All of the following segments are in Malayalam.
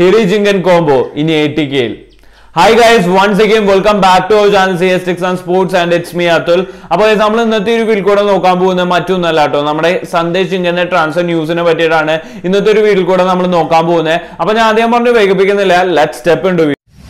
ടിറി ജിങ്കൻ കോംബോ ഇനി എ ടി കെയിൽ hi guys once again welcome back to our channel C S tics and sports and it's me Atul അപ്പോൾ നമ്മൾ ഇന്നത്തെ ഒരു വീഡിയോ കൂടെ നോക്കാൻ പോകുന്നത് മറ്റൊന്നല്ല കേട്ടോ നമ്മുടെ സന്ദേശ് ഇങ്ങനെ ട്രാൻസ്ഫർ ന്യൂസിനെ പറ്റിയിട്ടാണ് ഇന്നത്തെ ഒരു വീഡിയോ കൂടെ നമ്മൾ നോക്കാൻ പോകുന്നത് അപ്പോൾ ഞാൻ ആദ്യം പറഞ്ഞു വേഗപ്പിക്കുന്നില്ല ലെറ്റ് സ്റ്റെപ്പ് ഉണ്ട്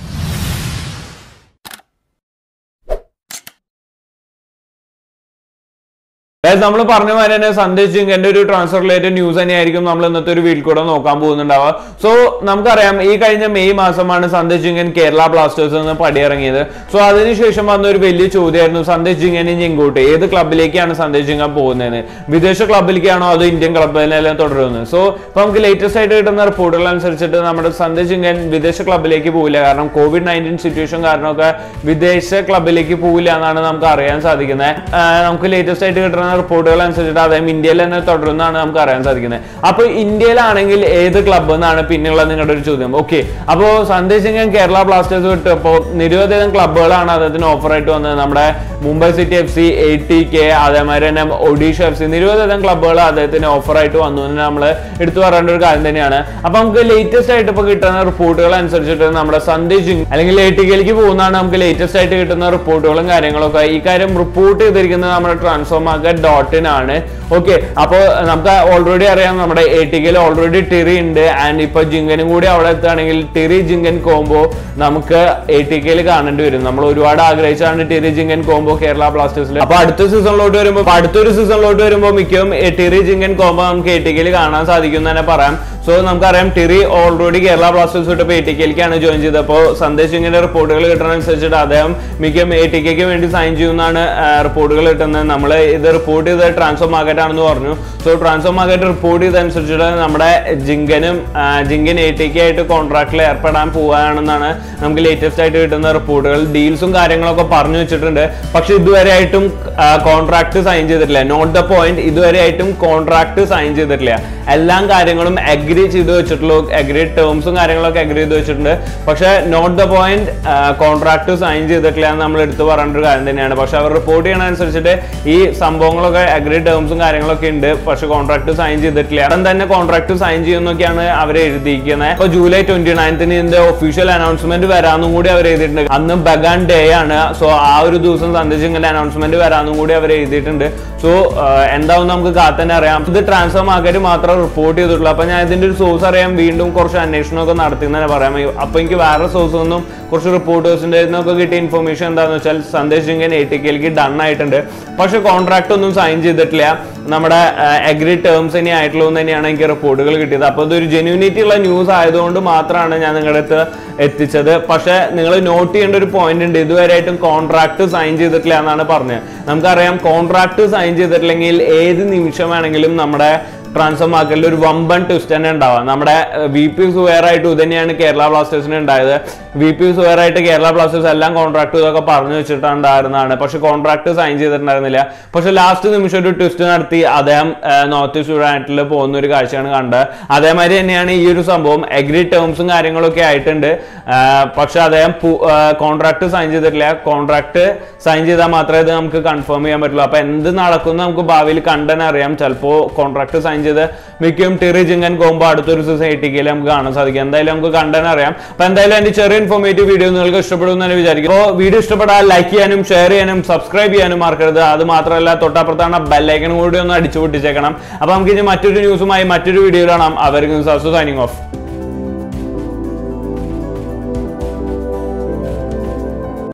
നമ്മൾ പറഞ്ഞ മാതിരി തന്നെ സന്ദേശ് ജിങ്കന്റെ ഒരു ട്രാൻസ്ഫർ റിലേറ്റഡ് ന്യൂസ് തന്നെയായിരിക്കും നമ്മൾ ഇന്നത്തെ ഒരു വീഡിയോ കൂടെ നോക്കാൻ പോകുന്നുണ്ടാവുക സോ നമുക്കറിയാം ഈ കഴിഞ്ഞ മെയ് മാസമാണ് സന്ദേശ് ജിങ്കൻ കേരള ബ്ലാസ്റ്റേഴ്സ് നിന്ന് പടിയിറങ്ങിയത് സോ അതിനുശേഷം വന്ന ഒരു വലിയ ചോദ്യമായിരുന്നു സന്ദേശ് ജിങ്കൻ ഇനി ഇങ്ങോട്ട് ഏത് ക്ലബിലേക്കാണ് സന്ദേശ് ജിങ്കൻ പോകുന്നത് വിദേശ ക്ലബിലേക്കാണോ അതോ ഇന്ത്യൻ ക്ലബിലെല്ലാം തുടരുന്നത് സോ ഇപ്പൊ നമുക്ക് ലേറ്റസ്റ്റ് ആയിട്ട് കിട്ടുന്ന റിപ്പോർട്ടുകൾ അനുസരിച്ചിട്ട് നമ്മുടെ സന്ദേശ് ജിങ്കൻ വിദേശ ക്ലബിലേക്ക് പോകില്ല കാരണം കോവിഡ് നയൻറ്റീൻ സിറ്റുവേഷൻ കാരണമൊക്കെ വിദേശ ക്ലബിലേക്ക് പോകില്ല എന്നാണ് നമുക്ക് അറിയാൻ സാധിക്കുന്നത് ആഹ് നമുക്ക് ലേറ്റസ്റ്റ് ആയിട്ട് കിട്ടുന്ന റിപ്പോർട്ടുകൾ അനുസരിച്ചിട്ട് അദ്ദേഹം ഇന്ത്യയിൽ തന്നെ തുടരുന്നതാണ് നമുക്ക് അറിയാൻ സാധിക്കുന്നത് അപ്പൊ ഇന്ത്യയിലാണെങ്കിൽ ഏത് ക്ലബ്ബ് എന്നാണ് പിന്നെയുള്ള നിങ്ങളുടെ ഒരു ചോദ്യം ഓക്കെ അപ്പോ സന്ദേശ് സിംഗൻ കേരള ബ്ലാസ്റ്റേഴ്സ് വിട്ടപ്പോൾ നിരവധികം ക്ലബ്ബുകളാണ് അദ്ദേഹത്തിന് ഓഫർ ആയിട്ട് വന്നത് നമ്മുടെ Mumbai City F C A T K അതേമാതിരി തന്നെ ഒഡീഷ എഫ് സി നിരവധികം ക്ലബ്ബുകൾ അദ്ദേഹത്തിന് ഓഫർ ആയിട്ട് വന്നു എന്ന് നമ്മൾ എടുത്തു പറയേണ്ട ഒരു കാര്യം തന്നെയാണ് അപ്പൊ നമുക്ക് ലേറ്റസ്റ്റ് ആയിട്ട് ഇപ്പൊ കിട്ടുന്ന റിപ്പോർട്ടുകൾ അനുസരിച്ചിട്ട് നമ്മുടെ സന്ദേശ് സിംഗ് അല്ലെങ്കിൽ എ ടി കെയിലേക്ക് പോകുന്നതാണ് നമുക്ക് ലേറ്റസ്റ്റ് ആയിട്ട് കിട്ടുന്ന റിപ്പോർട്ടുകളും കാര്യങ്ങളൊക്കെ ഈ കാര്യം റിപ്പോർട്ട് ചെയ്തിരിക്കുന്നത് നമ്മുടെ ട്രാൻസ്ഫോർ മാർക്കറ്റ് ഡോട്ട് ഇൻ ആണ് ഓക്കെ അപ്പോൾ നമുക്ക് ഓൾറെഡി അറിയാം നമ്മുടെ എ ടി കെയിൽ ഓൾറെഡി ടിറി ഉണ്ട് ആൻഡ് ഇപ്പൊ ജിങ്കനും കൂടി അവിടെ എത്തുകയാണെങ്കിൽ ടിറി ജിങ്കൻ കോംബോ നമുക്ക് എ ടി കെയിൽ കാണേണ്ടി വരും നമ്മൾ ഒരുപാട് ആഗ്രഹിച്ചാണ് ടിറി ജിങ്കൻ കോംബോ കേരള ബ്ലാസ്റ്റേഴ്സിൽ അപ്പൊ അടുത്ത സീസണിലോട്ട് വരുമ്പോൾ അപ്പൊ അടുത്തൊരു സീസണിലോട്ട് വരുമ്പോൾ മിക്കവും എ ടിറി ജിങ്കൻ കോംബോ നമുക്ക് എ ടി കെയിൽ കാണാൻ സാധിക്കും എന്ന് തന്നെ പറയാം സോ നമുക്കറിയാം ടിറി ഓൾറെഡി കേരള ബ്ലാസ്റ്റേഴ്സ് വിട്ട് എ ടി കെയിലേക്കാണ് ജോയിൻ ചെയ്തപ്പോൾ സന്ദേശ് ഇങ്ങനെ റിപ്പോർട്ടുകൾ കിട്ടുന്ന അനുസരിച്ചിട്ട് അദ്ദേഹം മിക്കവും എ ടി കെക്ക് വേണ്ടി സൈൻ ചെയ്യുമെന്നാണ് റിപ്പോർട്ടുകൾ കിട്ടുന്നത് നമ്മൾ ഇത് റിപ്പോർട്ട് ചെയ്ത ട്രാൻസ്ഫർ മാർക്കറ്റ് ആണെന്ന് പറഞ്ഞു സോ ട്രാൻസ്ഫർ മാർക്കറ്റ് റിപ്പോർട്ട് ചെയ്തതനുസരിച്ചിട്ട് നമ്മുടെ ജിങ്കനും ആ, ജിങ്കൻ എ ടി കെ ആയിട്ട് കോൺട്രാക്റ്റിൽ ഏർപ്പെടാൻ പോവുകയാണെന്നാണ് നമുക്ക് ലേറ്റസ്റ്റ് ആയിട്ട് കിട്ടുന്ന റിപ്പോർട്ടുകൾ ഡീൽസും കാര്യങ്ങളൊക്കെ പറഞ്ഞു വെച്ചിട്ടുണ്ട് പക്ഷെ ഇതുവരെ ആയിട്ടും കോൺട്രാക്ട് സൈൻ ചെയ്തിട്ടില്ല നോട്ട് ദ പോയിന്റ് ഇതുവരെ ആയിട്ടും കോൺട്രാക്ട് സൈൻ ചെയ്തിട്ടില്ല എല്ലാം കാര്യങ്ങളും അഗ്രി ചെയ്ത് വെച്ചിട്ടുള്ളൂ അഗ്രി ടേംസും കാര്യങ്ങളൊക്കെ അഗ്രി ചെയ്ത് വെച്ചിട്ടുണ്ട് പക്ഷെ not the point contract sign ചെയ്തിട്ടില്ല എന്ന് നമ്മൾ എടുത്തു പറയേണ്ട ഒരു കാര്യം തന്നെയാണ് പക്ഷെ അവർ റിപ്പോർട്ട് ചെയ്യണ അനുസരിച്ചിട്ട് ഈ സംഭവങ്ങളൊക്കെ അഗ്രി ടേംസും കാര്യങ്ങളൊക്കെ ഉണ്ട് പക്ഷെ കോൺട്രാക്ട് സൈൻ ചെയ്തിട്ടില്ല ഉടൻ തന്നെ കോൺട്രാക്ട് സൈൻ ചെയ്യുന്നൊക്കെയാണ് അവർ എഴുതിയിരിക്കുന്നത് ഇപ്പൊ ജൂലൈ ട്വന്റി നയൻത്തിന് ഇതിന്റെ ഒഫീഷ്യൽ അനൗൺസ്മെന്റ് വരാമെന്നും കൂടി അവർ എഴുതിയിട്ടുണ്ട് അന്ന് ബഗാൻ ഡേ ആണ് സോ ആ ഒരു ദിവസം സന്ദേശം ഇങ്ങനെ അനൗൺസ്മെന്റ് വരാമെന്നും കൂടി അവർ എഴുതിയിട്ടുണ്ട് സോ എന്താവും നമുക്ക് കാത്തന്നെ അറിയാം ഇത് ട്രാൻസ്ഫർ മാർക്കറ്റ് മാത്രം റിപ്പോർട്ട് ചെയ്തിട്ടുള്ളൂ അപ്പൊ ഞാൻ ഇതിന്റെ ഒരു സോഴ്സ് അറിയാൻ വീണ്ടും കുറച്ച് അന്വേഷണമൊക്കെ നടത്തി എന്ന് തന്നെ പറയാം അപ്പൊ എനിക്ക് വേറെ സോഴ്സ് ഒന്നും കുറച്ച് റിപ്പോർട്ടേഴ്സിന്റെ നിന്നൊക്കെ കിട്ടിയ ഇൻഫർമേഷൻ എന്താണെന്ന് വെച്ചാൽ സന്ദേശ് സിംഗൻ എ ടി കെയിലേക്ക് ഡൺ ആയിട്ടുണ്ട് പക്ഷെ കോൺട്രാക്ട് ഒന്നും സൈൻ ചെയ്തിട്ടില്ല നമ്മുടെ അഗ്രി ടേംസ് ഇനി ആയിട്ടുള്ളൂ എന്ന് തന്നെയാണ് എനിക്ക് റിപ്പോർട്ടുകൾ കിട്ടിയത് അപ്പോൾ ഇതൊരു ജെന്യൂനിറ്റി ഉള്ള ന്യൂസ് ആയതുകൊണ്ട് മാത്രമാണ് ഞാൻ നിങ്ങളുടെ അടുത്ത് എത്തിച്ചത് പക്ഷെ നിങ്ങൾ നോട്ട് ചെയ്യേണ്ട ഒരു പോയിന്റ് ഉണ്ട് ഇതുവരെയായിട്ടും കോൺട്രാക്ട് സൈൻ ചെയ്തിട്ടില്ല എന്നാണ് പറഞ്ഞത് നമുക്കറിയാം കോൺട്രാക്ട് സൈൻ ചെയ്തിട്ടില്ലെങ്കിൽ ഏത് നിമിഷമാണെങ്കിലും നമ്മുടെ ട്രാൻസ്ഫർ മാർക്കറ്റിൽ ഒരു വമ്പൻ ട്വിസ്റ്റ് തന്നെ ഉണ്ടാവാം നമ്മുടെ വി പി സുവേർ ആയിട്ട് തന്നെയാണ് കേരള ബ്ലാസ്റ്റേഴ്സിന് ഉണ്ടായത് വി പി സുവേർ ആയിട്ട് കേരള ബ്ലാസ്റ്റേഴ്സ് എല്ലാം കോൺട്രാക്ട് ഇതൊക്കെ പറഞ്ഞു വെച്ചിട്ടുണ്ടായിരുന്നതാണ് പക്ഷെ കോൺട്രാക്ട് സൈൻ ചെയ്തിട്ടുണ്ടായിരുന്നില്ല പക്ഷെ ലാസ്റ്റ് നിമിഷം ഒരു ട്വിസ്റ്റ് നടത്തി അദ്ദേഹം നോർത്ത് ഈസ്റ്റ് യുണൈറ്റഡിൽ പോകുന്ന ഒരു കാഴ്ചയാണ് കണ്ടത് അതേമാതിരി തന്നെയാണ് ഈ ഒരു സംഭവം അഗ്രി ടേംസും കാര്യങ്ങളൊക്കെ ആയിട്ടുണ്ട് ആ, പക്ഷെ അദ്ദേഹം കോൺട്രാക്ട് സൈൻ ചെയ്തിട്ടില്ല കോൺട്രാക്ട് സൈൻ ചെയ്താൽ മാത്രമേ ഇത് നമുക്ക് കൺഫേം ചെയ്യാൻ പറ്റുള്ളൂ അപ്പൊ എന്ത് നടക്കുന്നു നമുക്ക് ഭാവിയിൽ കണ്ടനെ അറിയാം ചിലപ്പോൾ കോൺട്രാക്ട് സൈൻ ചെയ്ത് മിക്കവും ടിറി ജിങ്കൻ കോമ്പോ അടുത്തൊരു ദിവസം എ ടി കെയിൽ നമുക്ക് കാണാൻ സാധിക്കും എന്തായാലും നമുക്ക് കണ്ടനെ അറിയാം അപ്പൊ എന്തായാലും എന്റെ ചെറിയ ഇൻഫോർമേറ്റീവ് വീഡിയോ നിങ്ങൾക്ക് ഇഷ്ടപ്പെടുമെന്ന് തന്നെ വിചാരിക്കും അപ്പോൾ വീഡിയോ ഇഷ്ടപ്പെട്ടാൽ ലൈക്ക് ചെയ്യാനും ഷെയർ ചെയ്യാനും സബ്സ്ക്രൈബ് ചെയ്യാനും മറക്കരുത് അത് മാത്രമല്ല തൊട്ടപ്പുറത്താണ് ബെല്ലൈക്കൺ കൂടി ഒന്ന് അടിച്ചു പൊട്ടിച്ചേക്കണം അപ്പൊ നമുക്ക് ഇനി മറ്റൊരു ന്യൂസുമായി മറ്റൊരു വീഡിയോ കാണാം അവർക്ക് സൈനിങ് ഓഫ്